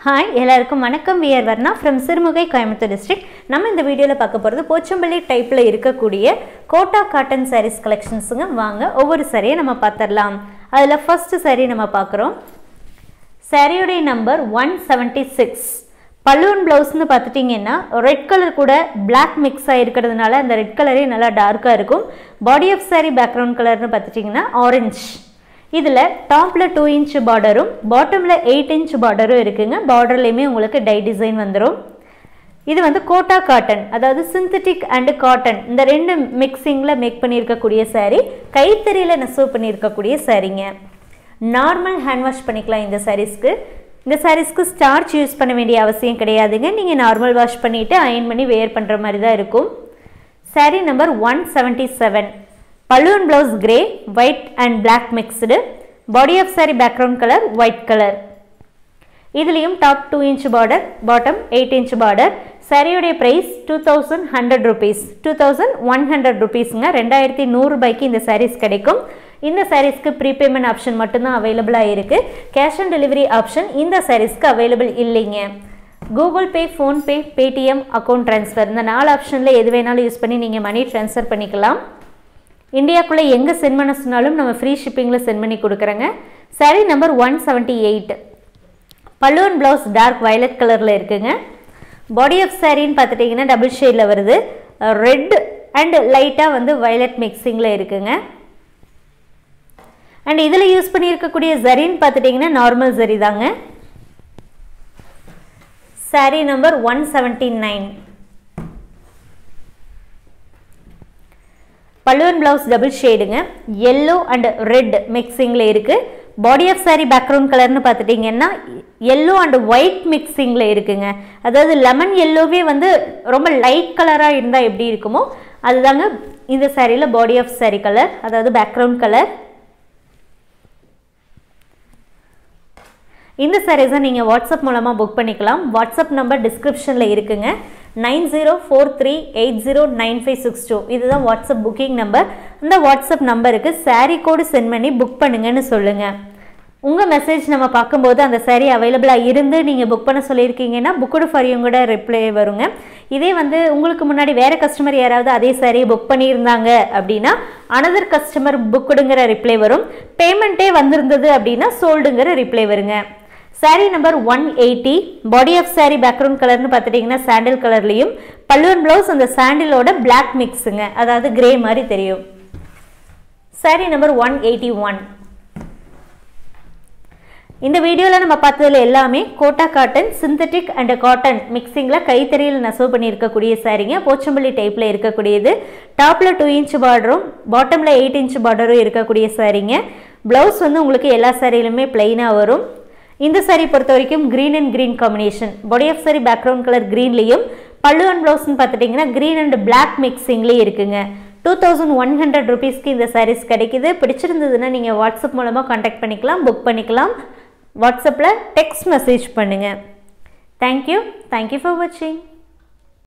hi எல்லாருக்கும் வணக்கம் we're Varna from Sirumugai Coimbatore district நம்ம இந்த வீடியோவில் பார்க்க போகிறது போச்சம்பள்ளி டைப்பில் இருக்கக்கூடிய கோட்டா காட்டன் சாரீஸ் கலெக்ஷன்ஸுங்க வாங்க ஒவ்வொரு சாரியை நம்ம பார்த்துடலாம் அதில் ஃபஸ்ட்டு சாரீ நம்ம பார்க்குறோம் சாரியுடைய நம்பர் ஒன் செவன்ட்டி சிக்ஸ் பலூன் ப்ளவுஸ்னு பார்த்துட்டிங்கன்னா ரெட் கலர் கூட Black மிக்ஸ் ஆகிருக்கிறதுனால அந்த ரெட் கலரே நல்லா டார்க்காக இருக்கும் பாடி ஆஃப் saree பேக்ரவுண்ட் கலர்னு பார்த்துட்டிங்கன்னா ஆரஞ்ச் இதில் டாப்பில் டூ இன்ச் பார்டரும் பாட்டமில் எயிட் இன்ச் பார்டரும் இருக்குங்க பார்டர்லேயுமே உங்களுக்கு டை டிசைன் வந்துடும் இது வந்து கோட்டா காட்டன் அதாவது சிந்தட்டிக் அண்டு காட்டன் இந்த ரெண்டு மிக்சிங்கில் மேக் பண்ணியிருக்கக்கூடிய saree கைத்தறியில் நெசவு பண்ணியிருக்கக்கூடிய சாரீங்க நார்மல் ஹேண்ட் வாஷ் பண்ணிக்கலாம் இந்த சாரீஸ்க்கு இந்த சாரீஸ்க்கு ஸ்டார்ச் யூஸ் பண்ண வேண்டிய அவசியம் கிடையாதுங்க நீங்கள் நார்மல் வாஷ் பண்ணிவிட்டு அயன் பண்ணி வேர் பண்ணுற மாதிரி தான் இருக்கும் saree number one seventy seven பலூன் blouse grey white and black mixed body of saree background colour white colour இதுலேயும் top two inch border bottom eight inch border சாரியோடைய price two thousand hundred rupees two thousand one hundred ருபீஸுங்க ரெண்டாயிரத்தி நூறுரூபாய்க்கு இந்த சாரீஸ் கிடைக்கும் இந்த சாரீஸ்க்கு prepayment option மட்டும்தான் அவைலபிளாக இருக்குது கேஷ் ஆன் டெலிவரி ஆப்ஷன் இந்த சாரீஸ்க்கு அவைலபிள் இல்லைங்க Google Pay PhonePe Paytm account transfer இந்த நாலு ஆப்ஷனில் எது வேணாலும் யூஸ் பண்ணி நீங்கள் மணி ட்ரான்ஸ்ஃபர் பண்ணிக்கலாம் இந்தியாக்குள்ளே எங்கே சென்ட் பண்ண சொன்னாலும் நம்ம ஃப்ரீ ஷிப்பிங்கில் சென்ட் பண்ணி கொடுக்குறோங்க saree number one seventy eight பல்லுவன் ப்ளவுஸ் டார்க் வயலட் கலரில் இருக்குங்க பாடி ஆஃப் சாரின்னு பார்த்துட்டிங்கன்னா டபுள் ஷேடில் வருது ரெட் அண்ட் லைட்டாக வந்து வயலட் மிக்சிங்கில் இருக்குங்க அண்ட் இதில் யூஸ் பண்ணியிருக்கக்கூடிய ஜரின்னு பார்த்துட்டிங்கன்னா நார்மல் ஜரி தாங்க saree number one seventy nine பல்லுவன் ப்ளவுஸ் டபுள் ஷேடுங்க எல்லோ அண்ட் ரெட் மிக்சிங்கில் இருக்குது பாடி ஆஃப் saree பேக்ரவுண்ட் கலர்னு பார்த்துட்டிங்கன்னா எல்லோ அண்ட் ஒயிட் மிக்சிங்கில் இருக்குங்க அதாவது லெமன் எல்லோவே வந்து ரொம்ப லைட் கலராக இருந்தால் எப்படி இருக்குமோ அதுதாங்க இந்த சாரியில் பாடி ஆஃப் saree கலர் அதாவது பேக்ரவுண்ட் கலர் இந்த சாரீஸை நீங்கள் வாட்ஸ்அப் மூலமாக புக் பண்ணிக்கலாம் வாட்ஸ்அப் நம்பர் டிஸ்கிரிப்ஷனில் இருக்குங்க nine zero four three eight zero nine five six two இதுதான் வாட்ஸ்அப் புக்கிங் நம்பர் இந்த வாட்ஸ்அப் நம்பருக்கு saree கோடு சென்ட் பண்ணி புக் பண்ணுங்கன்னு சொல்லுங்கள் உங்கள் மெசேஜ் நம்ம பார்க்கும்போது அந்த saree அவைலபிளாக இருந்து நீங்கள் புக் பண்ண சொல்லியிருக்கீங்கன்னா புக்குடு ஃபார் கூட ரிப்ளை வருங்க இதே வந்து உங்களுக்கு முன்னாடி வேறு கஸ்டமர் யாராவது அதே saree புக் பண்ணியிருந்தாங்க அப்படின்னா அனதர் கஸ்டமர் புக்குடுங்கிற ரிப்ளை வரும் பேமெண்ட்டே வந்திருந்தது அப்படின்னா சோல்டுங்கிற ரிப்ளை வருங்க saree number one eighty body of saree background கலர்னு பார்த்துட்டிங்கன்னா சாண்டில் கலர்லேயும் பல்லுவன் ப்ளவுஸ் அந்த சாண்டிலோட பிளாக் மிக்ஸுங்க அதாவது கிரே மாதிரி தெரியும் saree number one eighty one இந்த வீடியோவில் நம்ம பார்த்ததுல எல்லாமே Kota cotton synthetic and cotton மிக்சிங்கில் கைத்தறியில் நெசவு பண்ணியிருக்கக்கூடிய சாரீங்க போச்சம்பள்ளி டைப்பில் இருக்கக்கூடியது டாப்பில் டூ இன்ச் பார்டரும் பாட்டமில் எயிட் இன்ச் பார்டரும் இருக்கக்கூடிய சாரீங்க ப்ளவுஸ் வந்து உங்களுக்கு எல்லா சாரியிலுமே பிளெயினாக வரும் இந்த சாரீ பொறுத்த வரைக்கும் green and green combination body of saree background colour க்ரீன்லேயும் பல்லு அண்ட் ப்ளவுஸ்னு பார்த்துட்டிங்கன்னா க்ரீன் அண்ட் பிளாக் மிக்சிங்லேயே இருக்குங்க டூ தௌசண்ட் ஒன் ஹண்ட்ரட் ருபீஸ்க்கு இந்த சாரீஸ் கிடைக்குது பிடிச்சிருந்ததுன்னா நீங்கள் வாட்ஸ்அப் மூலமாக காண்டாக்ட் பண்ணிக்கலாம் புக் பண்ணிக்கலாம் வாட்ஸ்அப்பில் டெக்ஸ்ட் மெசேஜ் பண்ணுங்கள் தேங்க்யூ தேங்க்யூ ஃபார் வாட்சிங்